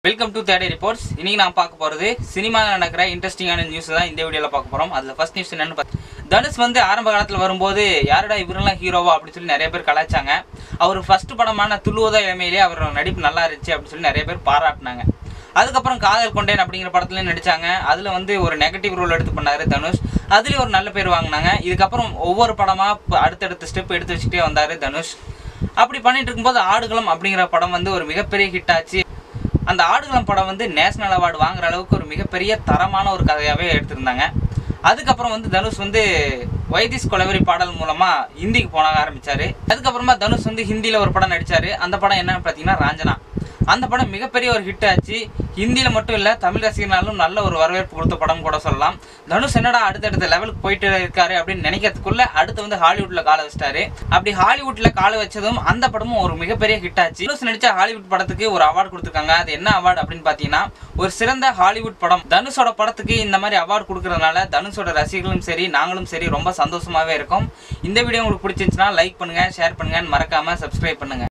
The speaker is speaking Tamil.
வெல்கம் டு தேடை ரிப்போர்ட்ஸ் இன்னைக்கு நான் பார்க்க போகிறது சினிமாவில் நடக்கிற இன்ட்ரெஸ்டிங்கான நியூஸ் தான் இந்த வீடியோவில் பார்க்க போகிறோம் அதில் ஃபர்ஸ்ட் நியூஸ் என்னன்னு பார்த்து தனுஷ் வந்து ஆரம்ப காலத்தில் வரும்போது யாரடா இவரெல்லாம் ஹீரோவா அப்படின்னு சொல்லி நிறைய பேர் கலாய்ச்சாங்க அவர் ஃபர்ஸ்ட் படமான துள்ளுவதா இளமையிலே அவர் நடிப்பு நல்லா இருந்துச்சு அப்படின்னு சொல்லி நிறைய பேர் பாராட்டினாங்க அதுக்கப்புறம் காதல் கொண்டேன் அப்படிங்கிற படத்துலையும் நடிச்சாங்க அதில் வந்து ஒரு நெகட்டிவ் ரோல் எடுத்து பண்ணாரு தனுஷ் அதுலேயும் ஒரு நல்ல பேர் வாங்கினாங்க இதுக்கப்புறம் ஒவ்வொரு படமாக அடுத்தடுத்த ஸ்டெப் எடுத்து வச்சுட்டே வந்தார் தனுஷ் அப்படி பண்ணிட்டு இருக்கும்போது ஆடுகளம் அப்படிங்கிற படம் வந்து ஒரு மிகப்பெரிய ஹிட் ஆச்சு அந்த ஆடுகளம் படம் வந்து நேஷனல் அவார்டு வாங்குற அளவுக்கு ஒரு மிகப்பெரிய தரமான ஒரு கதையாகவே எடுத்திருந்தாங்க அதுக்கப்புறம் வந்து தனுஷ் வந்து வைத்திஸ் கொலவெறி பாடல் மூலமா ஹிந்திக்கு போன ஆரம்பிச்சாரு அதுக்கப்புறமா தனுஷ் வந்து ஹிந்தியில ஒரு படம் நடிச்சாரு அந்த படம் என்னன்னு பார்த்தீங்கன்னா ராஞ்சனா அந்த படம் மிகப்பெரிய ஒரு ஹிட் ஆச்சு ஹிந்தியில மட்டும் இல்ல தமிழ் ரசிகர்னாலும் நல்ல ஒரு வரவேற்பு கொடுத்த படம் கூட சொல்லலாம் தனுஷ் என்னடா அடுத்தடுத்த லெவலுக்கு போயிட்டு இருக்காரு அப்படின்னு நினைக்கிறதுக்குள்ள அடுத்து வந்து ஹாலிவுட்ல காலை வச்சிட்டாரு அப்படி ஹாலிவுட்ல காலை வச்சதும் அந்த படமும் ஒரு மிகப்பெரிய ஹிட் ஆச்சு தனுஷ் நடிச்ச ஹாலிவுட் படத்துக்கு ஒரு அவார்டு கொடுத்துருக்காங்க அது என்ன அவார்டு அப்படின்னு பார்த்தீங்கன்னா ஒரு சிறந்த ஹாலிவுட் படம் தனுஷோட படத்துக்கு இந்த மாதிரி அவார்டு கொடுக்கறதுனால தனுஷோட ரசிகர்களும் சரி நாங்களும் சரி ரொம்ப சந்தோஷமாவே இருக்கோம் இந்த வீடியோ உங்களுக்கு பிடிச்சிருந்துச்சுன்னா லைக் பண்ணுங்க ஷேர் பண்ணுங்க மறக்காம சப்ஸ்கிரைப் பண்ணுங்க